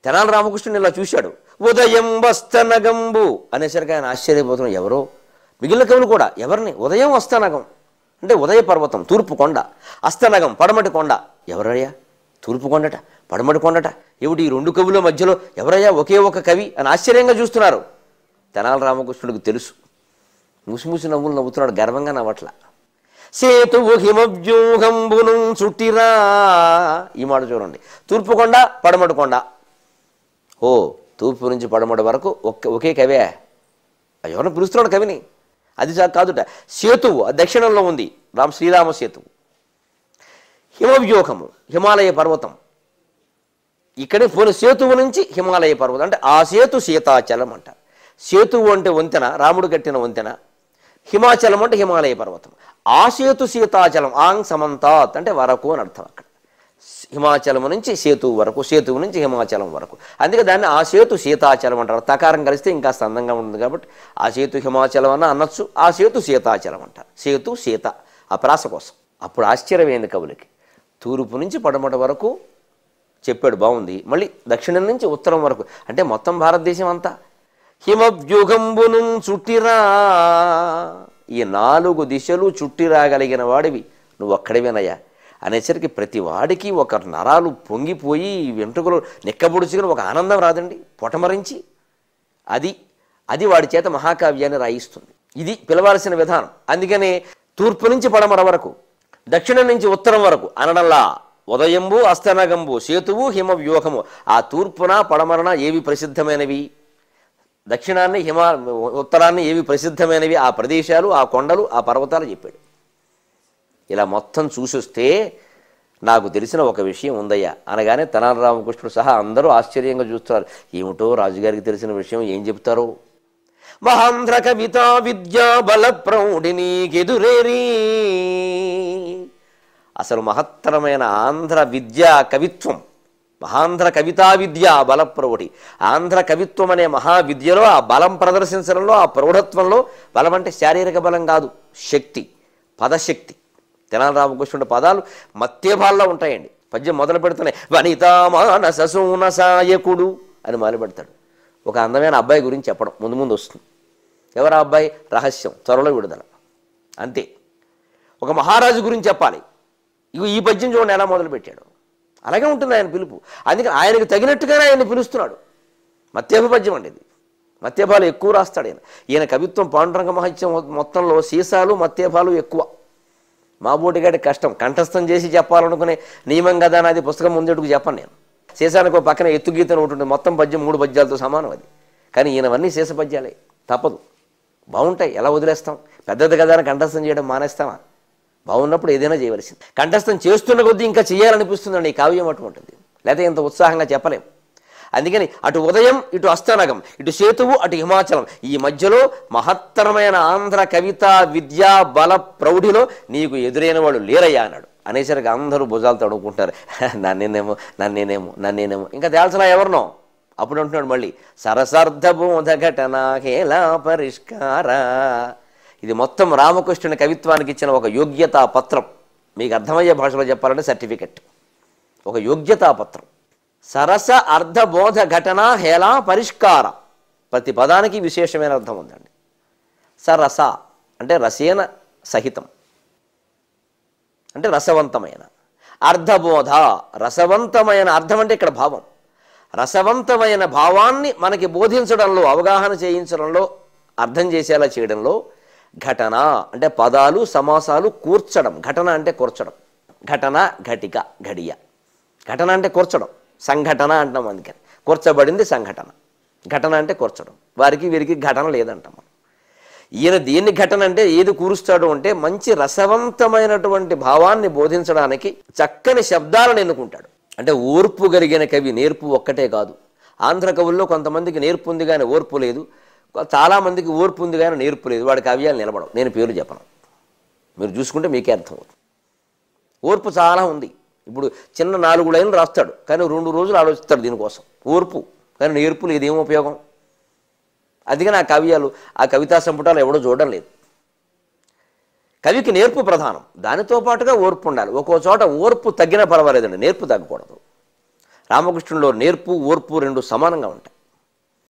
తెనాలి రామకృష్ణుని ఇలా చూశాడు ఉదయం వస్తనగంబు అనేసరికి ఆయన ఆశ్చర్యపోతున్నాడు ఎవరో మిగిలిన కవులు కూడా ఎవరిని ఉదయం వస్తనగం అంటే ఉదయ పర్వతం తూర్పు కొండ అస్తనగం పడమటి కొండ ఎవరయ్యా తూర్పు కొండట పడమటి కొండట ఏమిటి ఈ రెండు కవుల మధ్యలో ఎవరయ్యా ఒకే ఒక కవి అని ఆశ్చర్యంగా చూస్తున్నారు తెనాలి రామకృష్ణుడికి తెలుసు ముసిముసి నవ్వులు నవ్వుతున్నాడు గర్వంగా నవ్వట్ల సేతువు హిమవ్యూహంబును చుట్టిరా ఈ మాట చూడండి తూర్పు కొండ పడమటి కొండ ఓ తూర్పు నుంచి పడమటి వరకు ఒకే ఒకే కవే ఎవరిని పిలుస్తున్నాడు కవిని అది చా- కాదుట సేతువు ఆ దక్షిణంలో ఉంది రామ శ్రీరామ సేతువు హిమవ్యూహము హిమాలయ పర్వతం ఇక్కడే పోనీ సేతువు నుంచి హిమాలయ పర్వతం అంటే ఆ సేతు సీతాచలం అంటారు సేతువు అంటే వంతెన రాముడు కట్టిన వంతెన హిమాచలం అంటే హిమాలయ పర్వతం ఆ సేతు సీతాచలం ఆంగ్ సమంతాత్ అంటే వరకు అని అర్థం అక్కడ హిమాచలం నుంచి సేతువు వరకు సేతువు నుంచి హిమాచలం వరకు అందుకే దాన్ని ఆ సేతు సీతాచలం అంటారు తకారం కలిస్తే ఇంకా అందంగా ఉంటుంది కాబట్టి ఆ సేతు హిమాచలం అన్న అనొచ్చు ఆ సేతు సీతాచలం అంటారు సేతు సీత ఆ ప్రాస కోసం అప్పుడు ఆశ్చర్యమైంది కవులకి తూర్పు నుంచి పడమట వరకు చెప్పాడు బాగుంది మళ్ళీ దక్షిణం నుంచి ఉత్తరం వరకు అంటే మొత్తం భారతదేశం అంతా హిమవ్యూహంబును చుట్టిరా ఈ నాలుగు దిశలు చుట్టి రాగలిగిన వాడివి నువ్వు ఒక్కడివేనయ్యా అనేసరికి ప్రతి వాడికి ఒక నరాలు పొంగిపోయి వెంట్రుకలు నిక్కబొడుచుకుని ఒక ఆనందం రాదండి పొటమరించి అది అది వాడి చేత మహాకావ్యాన్ని రాయిస్తుంది ఇది పిలవాల్సిన విధానం అందుకని తూర్పు నుంచి పడమర వరకు దక్షిణం నుంచి ఉత్తరం వరకు అనడంలా ఉదయంబు అస్తనగంబు సేతువు హిమ వ్యూహము ఆ తూర్పున పడమరన ఏవి ప్రసిద్ధమైనవి దక్షిణాన్ని హిమ ఉత్తరాన్ని ఏవి ప్రసిద్ధమైనవి ఆ ప్రదేశాలు ఆ కొండలు ఆ పర్వతాలు చెప్పాడు ఇలా మొత్తం చూసొస్తే నాకు తెలిసిన ఒక విషయం ఉందయ్యా అనగానే తెనాలి రామకృష్ణుడు సహా అందరూ ఆశ్చర్యంగా చూస్తారు ఏమిటో రాజుగారికి తెలిసిన విషయం ఏం చెప్తారో మహాంధ్ర కవితా విద్యా బల ప్రౌఢినీకెదురేరీ అసలు మహత్తరమైన ఆంధ్ర విద్యా కవిత్వం మహాంధ్ర కవితా విద్య బల ప్రౌఢి ఆంధ్ర కవిత్వం అనే మహావిద్యలో ఆ బలం ప్రదర్శించడంలో ఆ ప్రౌఢత్వంలో బలం అంటే శారీరక బలం కాదు శక్తి పదశక్తి తెనాలి రామకృష్ణుడి పదాలు మత్యభాల్లో ఉంటాయండి పద్యం మొదలు పెడుతున్నాయి వనితామానస సూన సాయకుడు అని మొదలు పెడతాడు ఒక అందమైన అబ్బాయి గురించి చెప్పడం ముందు ముందు వస్తుంది ఎవరు ఆ అబ్బాయి రహస్యం త్వరలో విడుదల అంతే ఒక మహారాజు గురించి చెప్పాలి ఇగో ఈ పద్యం చూడండి ఎలా మొదలుపెట్టాడు అలాగే ఉంటుంది ఆయన పిలుపు అందుకని ఆయనకు తగినట్టుగానే ఆయన పిలుస్తున్నాడు మత్యభ పద్యం అండి ఇది మత్యభాలు ఎక్కువ రాస్తాడు ఈయన ఈయన కవిత్వం పాండురంగ మహత్యం మొత్తంలో సీసాలు మత్యభాలు ఎక్కువ మా బోటిగాడి కష్టం కంఠస్థం చేసి చెప్పాలనుకునే నియమం కదా నాది పుస్తకం ముందడుగు చెప్పను నేను సీసానికి ఒక పక్కన ఎత్తుగీతను ఒకటి ఉంటుంది మొత్తం పద్యం మూడు పద్యాలతో సమానం అది కానీ ఈయనవన్నీ శేష పద్యాలే తప్పదు బాగుంటాయి ఎలా వదిలేస్తాం పెద్దది కదా అని కంఠస్థం చేయడం మానేస్తామా బాగున్నప్పుడు ఏదైనా చేయవలసింది కంఠస్థం చేస్తున్న కొద్దీ ఇంకా చేయాలనిపిస్తుందండి ఈ కావ్యం అటువంటిది లేకపోతే ఇంత ఉత్సాహంగా చెప్పలేం అందుకని అటు ఉదయం ఇటు అస్తనగం ఇటు సేతువు అటు హిమాచలం ఈ మధ్యలో మహత్తరమైన ఆంధ్ర కవిత విద్యా బల ప్రౌఢిలో నీకు ఎదురైన వాళ్ళు లేరయ్యా అన్నాడు అనేసరికి అందరూ భుజాలు తడుముకుంటారు నన్నేనేమో నన్నేనేమో నన్నేనేమో ఇంకా తేల్చలా ఎవరినో అప్పుడు అంటున్నాడు మళ్ళీ సరసర్ధ బోధ ఘటన హేలా పరిష్కార ఇది మొత్తం రామకృష్ణుని కవిత్వానికి ఇచ్చిన ఒక యోగ్యతా పత్రం మీకు అర్థమయ్యే భాషలో చెప్పాలంటే సర్టిఫికెట్ ఒక యోగ్యతా పత్రం సరస అర్ధబోధ ఘటన హేళా పరిష్కార ప్రతి పదానికి విశేషమైన అర్థం ఉందండి సరస అంటే రసేన సహితం అంటే రసవంతమైన అర్ధబోధ రసవంతమైన అర్థం అంటే ఇక్కడ భావం రసవంతమైన భావాన్ని మనకి బోధించడంలో అవగాహన చేయించడంలో అర్థం చేసేలా చేయడంలో ఘటన అంటే పదాలు సమాసాలు కూర్చడం ఘటన అంటే కూర్చడం ఘటన ఘటిక ఘడియ ఘటన అంటే కూర్చడం సంఘటన అంటాం అందుకని కూర్చబడింది సంఘటన ఘటన అంటే కూర్చడం వారికి వీరికి ఘటన లేదంటాం మనం ఈయన దేన్ని ఘటన అంటే ఏది కూరుస్తాడు అంటే మంచి రసవంతమైనటువంటి భావాన్ని బోధించడానికి చక్కని శబ్దాలను ఎన్నుకుంటాడు అంటే ఓర్పు కలిగిన కవి నేర్పు ఒక్కటే కాదు ఆంధ్ర కవుల్లో కొంతమందికి నేర్పు ఉంది కానీ ఓర్పు లేదు చాలామందికి ఓర్పు ఉంది కానీ నేర్పు లేదు వాడి కావ్యాలు నిలబడవు నేను పేరు చెప్పను మీరు చూసుకుంటే మీకే అర్థమవుతుంది ఓర్పు చాలా ఉంది ఇప్పుడు చిన్న నాలుగు లైన్లు రాస్తాడు కానీ రెండు రోజులు ఆలోచిస్తాడు దీనికోసం ఓర్పు కానీ నేర్పు లేదు ఏం ఉపయోగం అందుకని ఆ కావ్యాలు ఆ కవితా సంపుటాలు ఎవడో చూడడం లేదు కవికి నేర్పు ప్రధానం దానితో పాటుగా ఓర్పు ఉండాలి ఒక్కో చోట ఓర్పు తగ్గినా పర్వాలేదండి నేర్పు తగ్గకూడదు రామకృష్ణుల్లో నేర్పు ఓర్పు రెండు సమానంగా ఉంటాయి